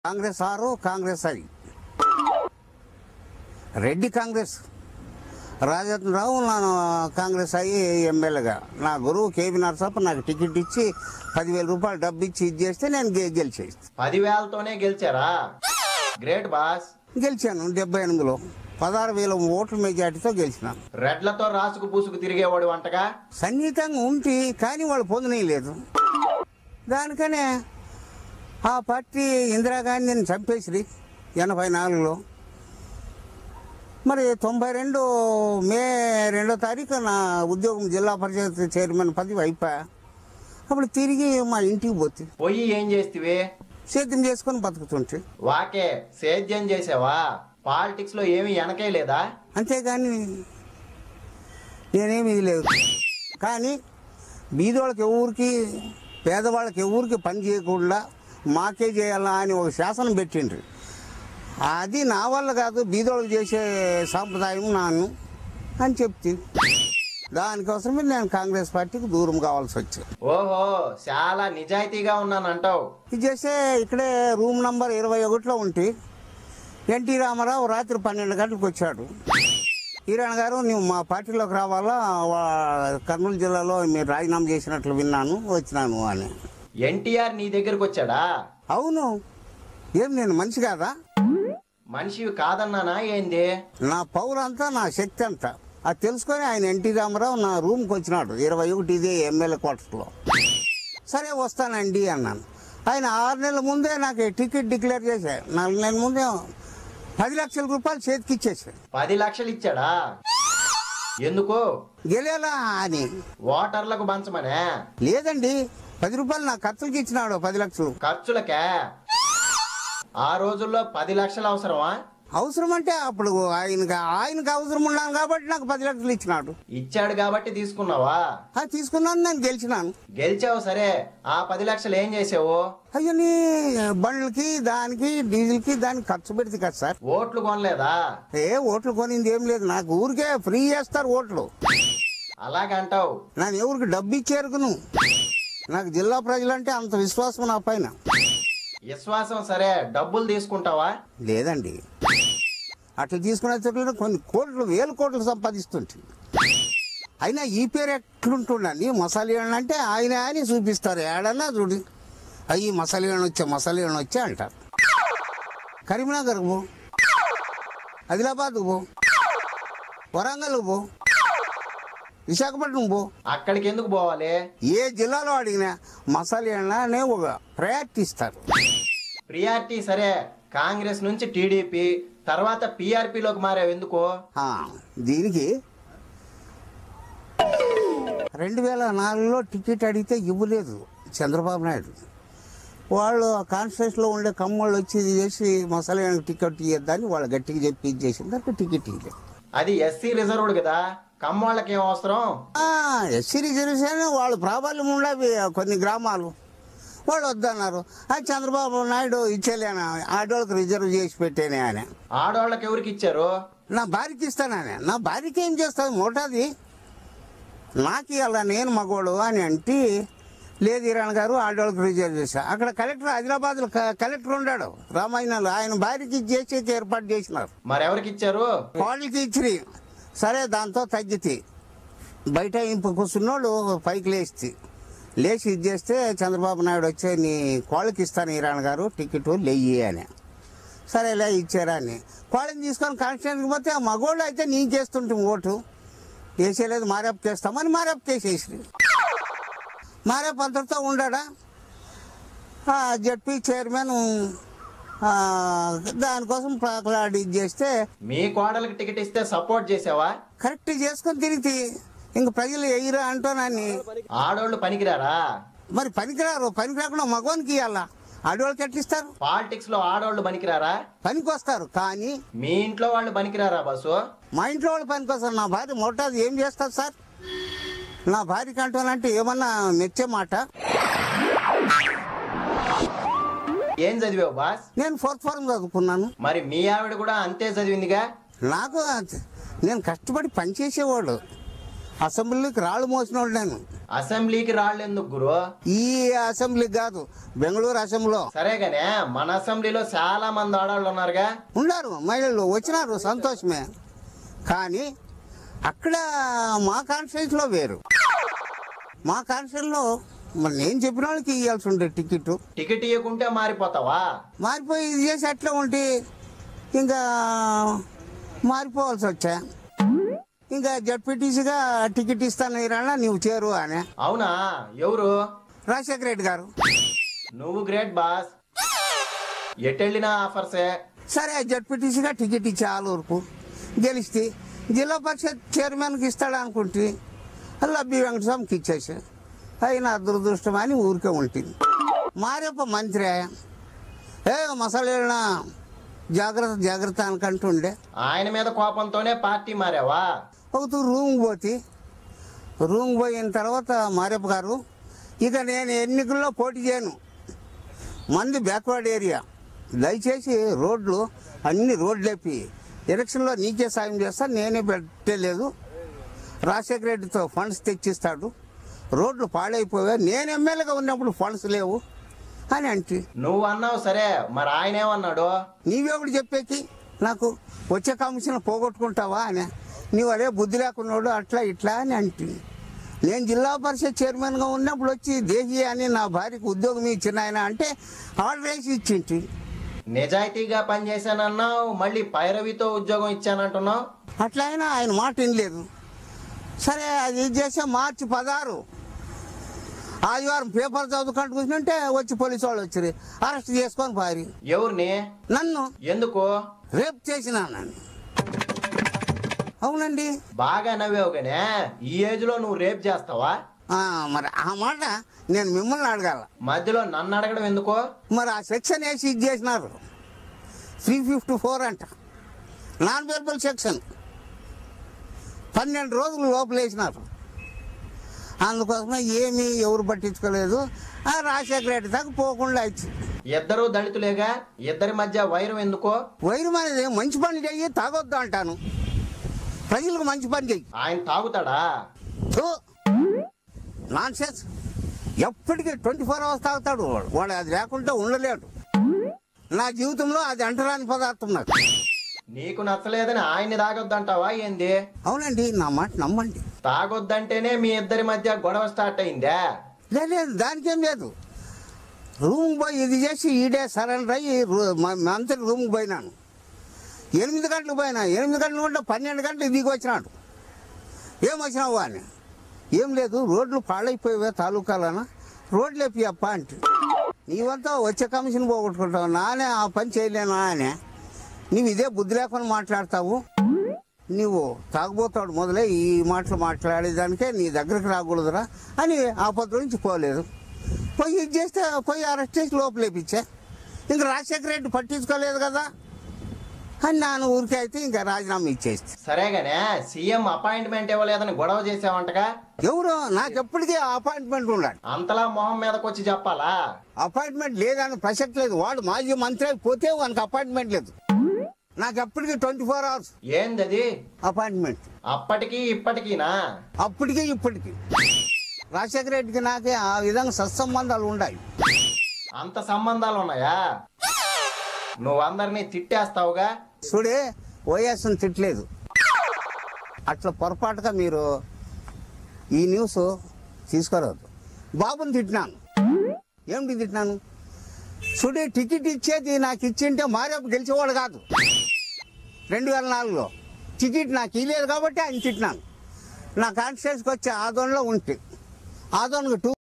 కాంగ్రెస్ ఆరు కాంగ్రెస్ అది రెడ్డి కాంగ్రెస్ రాజేంద్రరావు నేను కాంగ్రెస్ అయ్యి ఎమ్మెల్యేగా నా గురువు కేబీ నరసప్ప నాకు టికెట్ ఇచ్చి పదివేల రూపాయలు డబ్బు ఇచ్చి ఇది చేస్తే నేను గె- గెలిచేసి పదివేలతోనే గెలిచారా గ్రేట్ బాస్ గెలిచాను డెబ్బై ఎనిమిదిలో పదహారు వేల ఓట్ల మెజార్టీతో గెలిచినాను రెడ్లతో రాసుకు పూసుకు తిరిగేవాడు వంటగా సన్నిహితంగా ఉంటి కానీ వాళ్ళు పొందనేయలేదు దానికనే ఆ పార్టీ ఇందిరాగాంధీని చంపేసి ఎనభై నాలుగులో మరి తొంభై రెండు మే రెండో తారీఖు నా ఉద్యోగం జిల్లా పరిషత్ చైర్మన్ పదవి అయిపోయా అప్పుడు తిరిగి మా ఇంటికి పోతే పొయ్యి ఏం చేస్తివి సేద్యం చేసుకొని బతుకుతుంటే వాకే సేద్యం చేసావా పాలిటిక్స్ లో ఏమీ వెనకేలేదా అంతేగాని నేనేమి ఇది లేదు కానీ బీదోళ్ళకి ఎవరికి పేదవాళ్ళకి ఎవరికి పని చేయకుండా మాకే చేయాలా అని ఒక శాసనం పెట్టిండ్రు అది నా వల్ల కాదు బీదోళ్ళకి చేసే సాంప్రదాయం నాను అని చెప్తే దానికోసమే నేను కాంగ్రెస్ పార్టీకి దూరం కావాల్సి వచ్చింది ఓహో చాలా నిజాయితీగా ఉన్నానంటావు ఇది చేస్తే ఇక్కడే రూమ్ నంబర్ ఇరవై ఒకటిలో ఉంటే ఎన్టీ రామారావు రాత్రి పన్నెండు గంటలకు వచ్చాడు ఈరాణ గారు నువ్వు మా పార్టీలోకి రావాలా వా- కర్నూలు జిల్లాలో మీరు రాజీనామా చేసినట్లు విన్నాను వచ్చినాను అని ఎన్టీఆర్ నీ దగ్గరకు వచ్చాడా అవును ఏం నేను మనిషి కాదా మనిషివి కాదన్నానా ఏంది నా పౌరు అంతా నా శక్తి అంతా అది తెలుసుకొని ఆయన ఎన్టీ రామారావు నా రూమ్కి వచ్చినాడు ఇరవై ఒకటి ఇదే ఎమ్మెల్యే క్వార్టర్లో సరే వస్తానండి అన్నాను ఆయన ఆరు నెలల ముందే నాకు టికెట్ డిక్లేర్ చేశారు నాలుగు నెలల ముందే పది లక్షల రూపాయలు చేతికి ఇచ్చేసారు పది లక్షలు ఇచ్చాడా ఎందుకు గెలేలా అని ఓటర్లకు పంచమనే లేదండి పది రూపాయలు నా ఖర్చులకి ఇచ్చినాడు పది లక్షలు ఖర్చులకే ఆ రోజుల్లో పది లక్షలు అవసరమా అవసరం అంటే అప్పుడు ఆయనకి ఆయనకి అవసరం ఉన్నాను కాబట్టి నాకు పది లక్షలు ఇచ్చినాడు ఇచ్చాడు కాబట్టి తీసుకున్నావా అది తీసుకున్నాను నేను గెలిచినాను గెలిచావు సరే ఆ పది లక్షలు ఏం చేసావు అయ్యో నీ బండ్లకి దానికి డీజిల్కి దానికి ఖర్చు పెడితే కదా సార్ ఓట్లు కొనలేదా ఏ ఓట్లు కొనింది ఏం లేదు నాకు ఊరికే ఫ్రీ చేస్తారు ఓట్లు అలాగంటావు ನಾನು ఎవరికి డబ్బు ఇచ్చేరుకును నాకు జిల్లా ప్రజలంటే అంత విశ్వాసం నా పైన విశ్వాసం సరే డబ్బులు తీసుకుంటావా లేదండి అట్లా తీసుకునే చోట్ల కొన్ని కోట్లు వేల కోట్లు సంపాదిస్తుంటుంది అయినా ఈ పేరు ఎట్లుంటుండండి మసాలి అంటే ఆయన అని చూపిస్తారు ఏడన్నా చూడు అయ్యి మసాలి వచ్చే మసాలి వచ్చే అంటారు కరీంనగర్ పో ఆదిలాబాద్ పో వరంగల్ పో విశాఖపట్నం పో అక్కడికి ఎందుకు పోవాలి ఏ జిల్లాలో అడిగినా మసాలి అనే ఒక ప్రయారిటీ ఇస్తారు ప్రియారిటీ సరే కాంగ్రెస్ నుంచి టీడీపీ తర్వాత పీఆర్పీలోకి మారావు ఎందుకు ఆ, దీనికి రెండు వేల నాలుగులో టికెట్ అడిగితే ఇవ్వలేదు చంద్రబాబు నాయుడు వాళ్ళు ఆ కాన్స్టిట్యూషన్లో ఉండే కమ్మోళ్ళు వచ్చి ఇది చేసి మసాలా టికెట్ ఇవ్వద్దని వాళ్ళు గట్టిగా చెప్పి ఇది చేసిన దానికి టికెట్ ఇవ్వలేదు అది ఎస్సీ రిజర్వ్డ్ కదా కమ్మోళ్ళకి ఏం అవసరం ఎస్సీ రిజర్వేషన్ వాళ్ళు ప్రాబల్యం ఉండవి కొన్ని గ్రామాలు వాళ్ళు వద్దన్నారు అది చంద్రబాబు నాయుడు ఇచ్చేలేనా ఆడవాళ్ళకి రిజర్వ్ చేసి పెట్టేనే ఆయన ఆడవాళ్ళకి ఎవరికి ఇచ్చారు నా భార్యకి ఇస్తానని నా భార్యకి ఏం చేస్తుంది మోటాది నాకు ఇవాళ నేను మగోడు అని అంటే లేదు ఇరాన్ గారు ఆడవాళ్ళకి రిజర్వ్ చేశా అక్కడ కలెక్టర్ ఆదిలాబాద్లో క- కలెక్టర్ ఉన్నాడు రామాయణాలు ఆయన భార్యకి చేసేకి ఏర్పాటు చేసినారు మరెవరికి ఇచ్చారు వాళ్ళకి ఇచ్చిరి సరే దాంతో తగ్గితే బయట ఇంపు కూర్చున్నోళ్ళు పైకి లేచి లేచి ఇది చేస్తే చంద్రబాబు నాయుడు వచ్చే నీ కోళ్ళకి ఇస్తాను ఇరాన్ గారు టికెట్ లెయ్యి అని సరేలే ఇచ్చారా అని కోళ్ళని తీసుకొని కాన్స్టిట్యూన్కి పోతే ఆ మగోళ్ళు అయితే నీకు చేస్తుంటాం ఓటు వేసేలేదు మారేపు చేస్తామని మారేపు చేసేసి మారేపు అంతటితో ఉండడా ఆ జడ్పీ చైర్మన్ ఆ, దానికోసం ప్రాకులాడి ఇది చేస్తే మీ కోడలికి టికెట్ ఇస్తే సపోర్ట్ చేసావా కరెక్ట్ చేసుకొని తిరిగి ఇంక ప్రజలు ఎయ్యరా అంటానని ఆడోళ్ళు పనికిరారా మరి పనికిరారు పనికి రాకుండా మగవానికి ఇవ్వాలా ఆడవాళ్ళకి ఎట్లా ఇస్తారు పాలిటిక్స్ లో ఆడోళ్ళు పనికిరారా పనికి వస్తారు కానీ మీ ఇంట్లో వాళ్ళు పనికిరారా బస్సు మా ఇంట్లో వాళ్ళు పనికి వస్తారు నా భార్య మొట్టది ఏం చేస్తారు సార్ నా భార్యకి అంటానంటే ఏమన్నా మెచ్చే మాట ఏం చదివావు బాస్ నేను ఫోర్త్ ఫారం చదువుకున్నాను మరి మీ ఆవిడ కూడా అంతే చదివిందిగా నాకు అంత- నేను కష్టపడి పనిచేసేవాడు అసెంబ్లీకి రాళ్ళు మోసినోడు నేను అసెంబ్లీకి రాళ్ళు ఎందుకు గురు ఈ అసెంబ్లీకి కాదు బెంగళూరు అసెంబ్లీలో సరేగానే మన అసెంబ్లీలో చాలా మంది ఆడవాళ్ళు ఉన్నారుగా ఉన్నారు మహిళలు వచ్చినారు సంతోషమే కానీ అక్కడ మా కాన్స్టిట్యూన్సీలో వేరు మా కాన్స్టిట్యూన్సీలో మరి నేను చెప్పిన వాళ్ళకి ఇవ్వాల్సి ఉండే టికెట్ టికెట్ ఇవ్వకుంటే మారిపోతావా మారిపోయి ఇది చేసి అట్లా ఉంటే ఇంకా మారిపోవాల్సి వచ్చా ఇంకా జడ్పీటీసీగా టికెట్ ఇస్తాను ఇరానా నువ్వు చేరు అని అవునా ఎవరు రాజశేఖర రెడ్డి గారు నువ్వు గ్రేట్ బాస్ ఎటెళ్ళినా ఆఫర్సే సరే జడ్పీటీసీగా టికెట్ ఇచ్చే ఆలూరుకు గెలిస్తే జిల్లా పరిషత్ చైర్మన్కి ఇస్తాడు అనుకుంటే లబ్బి వెంకటస్వామికి ఇచ్చేసా అయినా దురదృష్టం అని ఊరికే ఉంటుంది మారేప్ప మంత్రి ఏ మసాలేళ్ళ జాగ్రత్త జాగ్రత్త అనుకుంటుండే ఆయన మీద కోపంతోనే పార్టీ మారావా ఒకతూ రూమ్ పోతే రూమ్ పోయిన తర్వాత మారేప్ప గారు ఇక నేను ఎన్నికల్లో పోటీ చేయను మంది బ్యాక్వర్డ్ ఏరియా దయచేసి రోడ్లు అన్ని రోడ్లు లేపి ఎలక్షన్లో నీకే సాయం చేస్తా నేనే పెట్టలేదు రాజశేఖర రెడ్డితో ఫండ్స్ తెచ్చిస్తాడు రోడ్లు పాడైపోయా నేను ఎమ్మెల్యేగా ఉన్నప్పుడు ఫండ్స్ లేవు అని అంటే నువ్వు అన్నావు సరే మరి ఆయన ఏమన్నాడు నీవెవడు చెప్పేకి నాకు వచ్చే కమిషన్ పోగొట్టుకుంటావా అని నీవు అదే బుద్ధి లేకున్నాడు అట్లా ఇట్లా అని అంటే నేను జిల్లా పరిషత్ చైర్మన్గా ఉన్నప్పుడు వచ్చి దేహి అని నా భార్యకు ఉద్యోగం ఇచ్చిన ఆయన అంటే ఆర్డర్ వేసి ఇచ్చింటి నిజాయితీగా పనిచేశానన్నావు మళ్ళీ పైరవితో ఉద్యోగం ఇచ్చానంటున్నావు అట్లా అయినా ఆయన మాట వినలేదు సరే అది ఇది చేస్తే మార్చి పదహారు ఆదివారం పేపర్ చదువుకుంటూ కూర్చుంటే వచ్చి పోలీసు వాళ్ళు వచ్చారు అరెస్ట్ చేసుకొని పారి ఎవరిని నన్ను ఎందుకు రేప్ చేసినానని అవునండి బాగా నవ్వావు గానే ఈ ఏజ్ లో నువ్వు రేప్ చేస్తావా ఆ, మరి ఆ మాట నేను మిమ్మల్ని అడగాల మధ్యలో నన్ను అడగడం ఎందుకో మరి ఆ సెక్షన్ వేసి ఇది చేసినారు త్రీ ఫిఫ్టీ ఫోర్ అంట నాన్ వెర్బల్ సెక్షన్ పన్నెండు రోజులు లోపల వేసినారు అందుకోసమే ఏమీ ఎవరు పట్టించుకోలేదు ఆ రాజశేఖర రెడ్డి దాకా పోకుండా ఇచ్చి ఇద్దరు దళితులేగా ఇద్దరి మధ్య వైరం ఎందుకో వైరం అనేది మంచి పని చెయ్యి తాగొద్దు అంటాను ప్రజలకు మంచి పని చెయ్యి ఆయన తాగుతాడా నాన్ సెన్స్ ఎప్పటికీ ట్వంటీ ఫోర్ అవర్స్ తాగుతాడు వాడు వాడు అది లేకుండా ఉండలేడు నా జీవితంలో అది అంటరాని పదార్థం నాకు నీకు నచ్చలేదని ఆయన్ని తాగొద్దంటావా ఏంది అవునండి నా మాట నమ్మండి తాగొద్దంటేనే మీ ఇద్దరి మధ్య గొడవ స్టార్ట్ అయిందా లేదు లేదు దానికేం లేదు రూమ్ పోయి ఇది చేసి ఈడే సరెండర్ అయ్యి రూ- మ- మంత్రి రూమ్కి పోయినాను ఎనిమిది గంటలకు పోయినా ఎనిమిది గంటలు ఉంటే పన్నెండు గంటలకు దిగి వచ్చినాడు ఏం వచ్చినావు అని ఏం లేదు రోడ్లు పాడైపోయావే తాలూకాలన రోడ్లు ఎప్పి అప్ప అంటే నీవంతా వచ్చే కమిషన్ పోగొట్టుకుంటావు నానే ఆ పని చేయలేనా అని నీవు ఇదే బుద్ధి లేకుండా మాట్లాడతావు నీవు తాగుబోతాడు మొదలే ఈ మాటలు మాట్లాడేదానికే నీ దగ్గరికి రాకూడదురా అని ఆ పద్ధతి నుంచి పోలేదు పోయి ఇది చేస్తే పోయి అరెస్ట్ చేసి లోపలేపించా ఇంక రాజశేఖర రెడ్డి పట్టించుకోలేదు కదా అని నాన్న ఊరికే అయితే ఇంకా రాజీనామా ఇచ్చేస్తే సరేగానే సీఎం అపాయింట్మెంట్ ఇవ్వలేదని గొడవ చేసావంటగా ఎవరు నాకు ఎప్పటికీ అపాయింట్మెంట్ ఉన్నాడు అంతలా మొహం మీదకి వచ్చి చెప్పాలా అపాయింట్మెంట్ లేదని ప్రసక్తి లేదు వాడు మాజీ మంత్రి అయిపోతే వానికి అపాయింట్మెంట్ లేదు నాకు ఎప్పటికీ ట్వంటీ ఫోర్ అవర్స్ ఏందది అపాయింట్మెంట్ అప్పటికి ఇప్పటికీనా అప్పటికి ఇప్పటికి రాజశేఖర రెడ్డికి నాకే ఆ విధంగా సత్సంబంధాలు ఉన్నాయి అంత సంబంధాలు ఉన్నాయా నువ్వు అందరినీ తిట్టేస్తావుగా చూడే వైఎస్ని తిట్టలేదు అట్లా పొరపాటుగా మీరు ఈ న్యూస్ తీసుకోరాదు బాబుని తిట్టినాను ఏమిటి తిట్టినాను చూడే టికెట్ ఇచ్చేది నాకు ఇచ్చింటే మారేపు గెలిచేవాడు కాదు రెండు వేల నాలుగులో టికెట్ నాకు ఇవ్వలేదు కాబట్టి ఆయన తిట్టినాను నా కాన్స్టిట్యూన్స్కి వచ్చే ఆదోన్లో ఉంటే ఆదోన్కి టూ